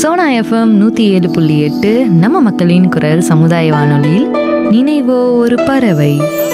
Sona FM நூற்றி ஏழு புள்ளி எட்டு நம்ம மக்களின் குரல் சமுதாய வானொலியில் நினைவோ ஒரு பறவை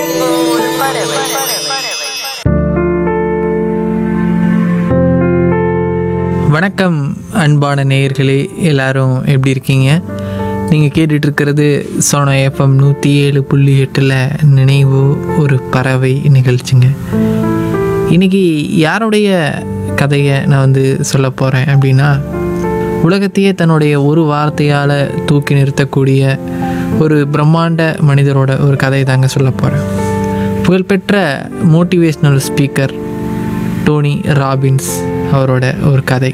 வணக்கம் அன்பான நேயர்களே எல்லாரும் எப்படி இருக்கீங்க நீங்கள் கேட்டுட்டு இருக்கிறது சோனா எஃப்எம் நூற்றி ஏழு புள்ளி எட்டில் நினைவு ஒரு பறவை நிகழ்ச்சிங்க இன்னைக்கு யாருடைய கதையை நான் வந்து சொல்ல போகிறேன் அப்படின்னா உலகத்தையே தன்னுடைய ஒரு வார்த்தையால் தூக்கி நிறுத்தக்கூடிய ஒரு பிரம்மாண்ட மனிதரோட ஒரு கதையை தாங்க சொல்ல போகிறேன் புகழ்பெற்ற மோட்டிவேஷ்னல் ஸ்பீக்கர் டோனி ராபின்ஸ் அவரோட ஒரு கதை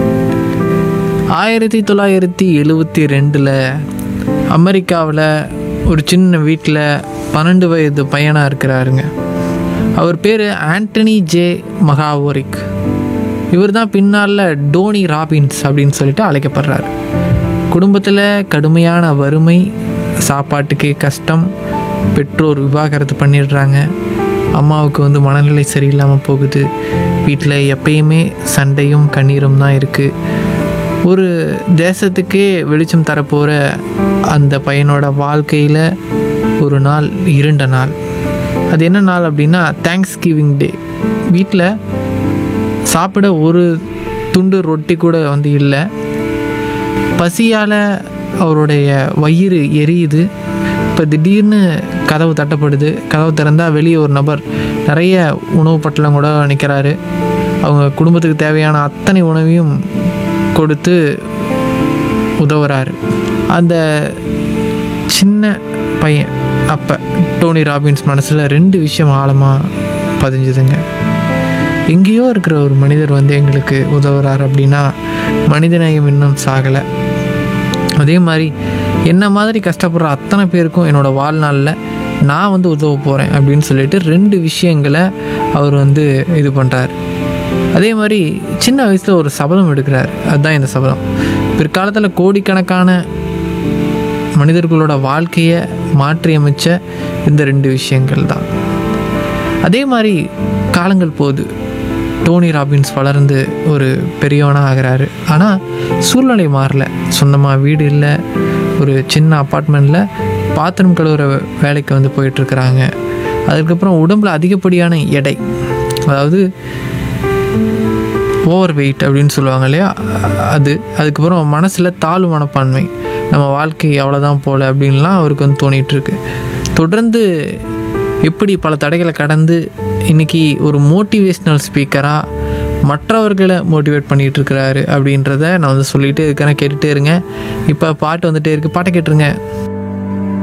ஆயிரத்தி தொள்ளாயிரத்தி எழுவத்தி ரெண்டில் அமெரிக்காவில் ஒரு சின்ன வீட்டில் பன்னெண்டு வயது பையனாக இருக்கிறாருங்க அவர் பேர் ஆண்டனி ஜே மகாவோரிக் இவர் தான் பின்னால் டோனி ராபின்ஸ் அப்படின்னு சொல்லிட்டு அழைக்கப்படுறாரு குடும்பத்தில் கடுமையான வறுமை சாப்பாட்டுக்கு கஷ்டம் பெற்றோர் விவாகரத்து பண்ணிடுறாங்க அம்மாவுக்கு வந்து மனநிலை சரியில்லாமல் போகுது வீட்டில் எப்பயுமே சண்டையும் கண்ணீரும் தான் இருக்குது ஒரு தேசத்துக்கே வெளிச்சம் தரப்போகிற அந்த பையனோட வாழ்க்கையில் ஒரு நாள் இருண்ட நாள் அது என்ன நாள் அப்படின்னா தேங்க்ஸ் கிவிங் டே வீட்டில் சாப்பிட ஒரு துண்டு ரொட்டி கூட வந்து இல்லை பசியால் அவருடைய வயிறு எரியுது இப்போ திடீர்னு கதவு தட்டப்படுது கதவு திறந்தால் வெளியே ஒரு நபர் நிறைய உணவு பட்டலம் கூட நிற்கிறாரு அவங்க குடும்பத்துக்கு தேவையான அத்தனை உணவையும் கொடுத்து உதவுறாரு அந்த சின்ன பையன் அப்போ டோனி ராபின்ஸ் மனசில் ரெண்டு விஷயம் ஆழமாக பதிஞ்சுதுங்க எங்கேயோ இருக்கிற ஒரு மனிதர் வந்து எங்களுக்கு உதவுறார் அப்படின்னா மனிதநேயம் இன்னும் சாகலை அதே மாதிரி என்ன மாதிரி கஷ்டப்படுற அத்தனை பேருக்கும் என்னோடய வாழ்நாளில் நான் வந்து உதவ போகிறேன் அப்படின்னு சொல்லிட்டு ரெண்டு விஷயங்களை அவர் வந்து இது பண்ணுறார் அதே மாதிரி சின்ன வயசில் ஒரு சபதம் எடுக்கிறார் அதுதான் இந்த சபதம் பிற்காலத்தில் கோடிக்கணக்கான மனிதர்களோட வாழ்க்கையை மாற்றி அமைச்ச இந்த ரெண்டு விஷயங்கள் தான் அதே மாதிரி காலங்கள் போகுது டோனி ராபின்ஸ் வளர்ந்து ஒரு பெரியவனாக ஆகிறாரு ஆனால் சூழ்நிலை மாறல சொந்தமாக வீடு இல்லை ஒரு சின்ன அப்பார்ட்மெண்ட்டில் பாத்திரம் கழுவுற வேலைக்கு வந்து போயிட்டுருக்குறாங்க அதுக்கப்புறம் உடம்புல அதிகப்படியான எடை அதாவது ஓவர் வெயிட் அப்படின்னு சொல்லுவாங்க இல்லையா அது அதுக்கப்புறம் மனசில் தாழ்வு மனப்பான்மை நம்ம வாழ்க்கை அவ்வளோதான் போல அப்படின்லாம் அவருக்கு வந்து தோணிகிட்டு இருக்கு தொடர்ந்து எப்படி பல தடைகளை கடந்து இன்றைக்கி ஒரு மோட்டிவேஷ்னல் ஸ்பீக்கராக மற்றவர்களை மோட்டிவேட் பண்ணிகிட்டு இருக்கிறாரு அப்படின்றத நான் வந்து சொல்லிகிட்டே இருக்கிறேன் கேட்டுகிட்டே இருங்க இப்போ பாட்டு வந்துட்டே இருக்குது பாட்டை கேட்டுருங்க